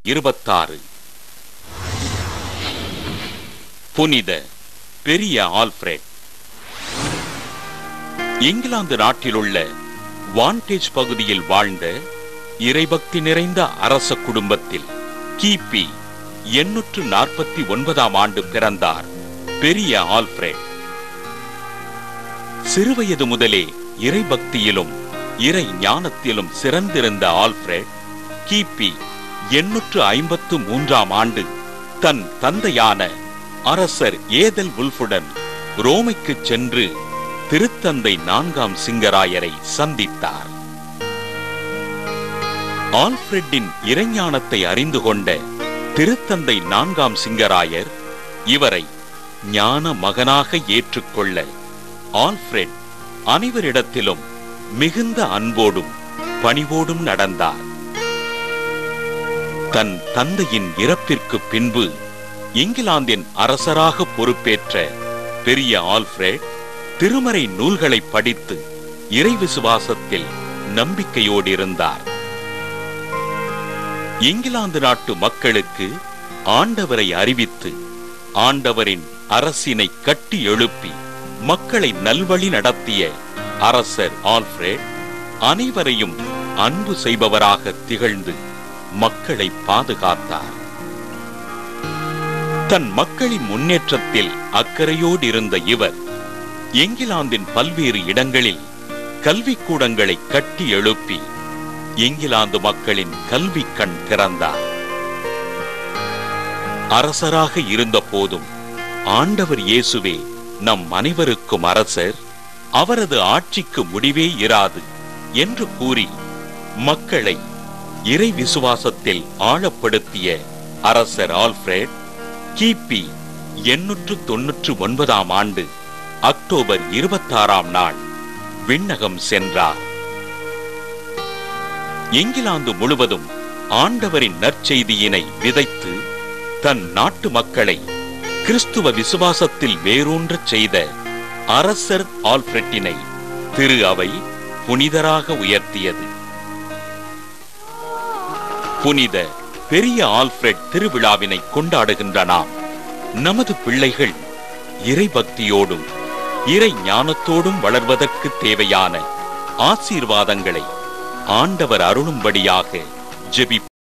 இருபத்தாறு புனித பெரிய ஆல்ஃபிரட் இங்கிலாந்து நாட்டிலுள்ள வான்டேஜ் பகுதியில் வாழ்ந்த இறைபக்தி நிறைந்த அரச குடும்பத்தில் கிபி எண்ணூற்று நாற்பத்தி ஒன்பதாம் ஆண்டு பிறந்தார் பெரிய ஆல்ஃபிரட் சிறுவயது முதலே இறைபக்தியிலும் இறை ஞானத்திலும் சிறந்திருந்த ஆல்ஃபிரட் கிபி எண்ணூற்று ஐம்பத்து மூன்றாம் ஆண்டு தன் தந்தையான அரசர் ஏதல் உல்ஃபுடன் ரோமைக்குச் சென்று திருத்தந்தை நான்காம் சிங்கராயரை சந்தித்தார் ஆல்ஃபிரட்டின் இறைஞானத்தை அறிந்து கொண்ட திருத்தந்தை நான்காம் சிங்கராயர் இவரை ஞான மகனாக ஏற்றுக்கொள்ள ஆல்ஃபிரட் அனைவரிடத்திலும் மிகுந்த அன்போடும் பணிவோடும் நடந்தார் தன் தந்தையின் இறப்பிற்கு பின்பு இங்கிலாந்தின் அரசராக பொறுப்பேற்ற பெரிய ஆல்ஃபிரட் திருமறை நூல்களை படித்து இறை விசுவாசத்தில் நம்பிக்கையோடு இருந்தார் இங்கிலாந்து நாட்டு மக்களுக்கு ஆண்டவரை அறிவித்து ஆண்டவரின் அரசினை கட்டி எழுப்பி மக்களை நல்வழி நடத்திய அரசர் ஆல்ஃபிரட் அனைவரையும் அன்பு செய்பவராக திகழ்ந்து மக்களை பாதுகாத்தார் தன் மக்களின் முன்னேற்றத்தில் அக்கறையோடு இருந்த இவர் இங்கிலாந்தின் பல்வேறு இடங்களில் கல்விக்கூடங்களை கட்டி எழுப்பி இங்கிலாந்து மக்களின் கல்வி கண் திறந்தார் அரசராக இருந்த போதும் ஆண்டவர் இயேசுவே நம் அனைவருக்கும் அரசர் அவரது ஆட்சிக்கு முடிவே இராது என்று கூறி மக்களை இறை விசுவாசத்தில் ஆழப்படுத்திய அரசர் ஆல்ஃபிரட் கிபி எண்ணூற்று தொன்னூற்று ஒன்பதாம் ஆண்டு அக்டோபர் இருபத்தாறாம் நாள் விண்ணகம் சென்றார் இங்கிலாந்து முழுவதும் ஆண்டவரின் நற்செய்தியினை விதைத்து தன் நாட்டு மக்களை கிறிஸ்துவ விசுவாசத்தில் வேரூன்றச் செய்த அரசர் ஆல்ஃபிரட்டினை திரு அவை புனிதராக உயர்த்தியது புனித பெரிய ஆல்ஃபிரட் திருவிழாவினை கொண்டாடுகின்ற நாம் நமது பிள்ளைகள் இறைபக்தியோடும் இறை ஞானத்தோடும் வளர்வதற்கு தேவையான ஆசீர்வாதங்களை ஆண்டவர் அருளும்படியாக ஜெபி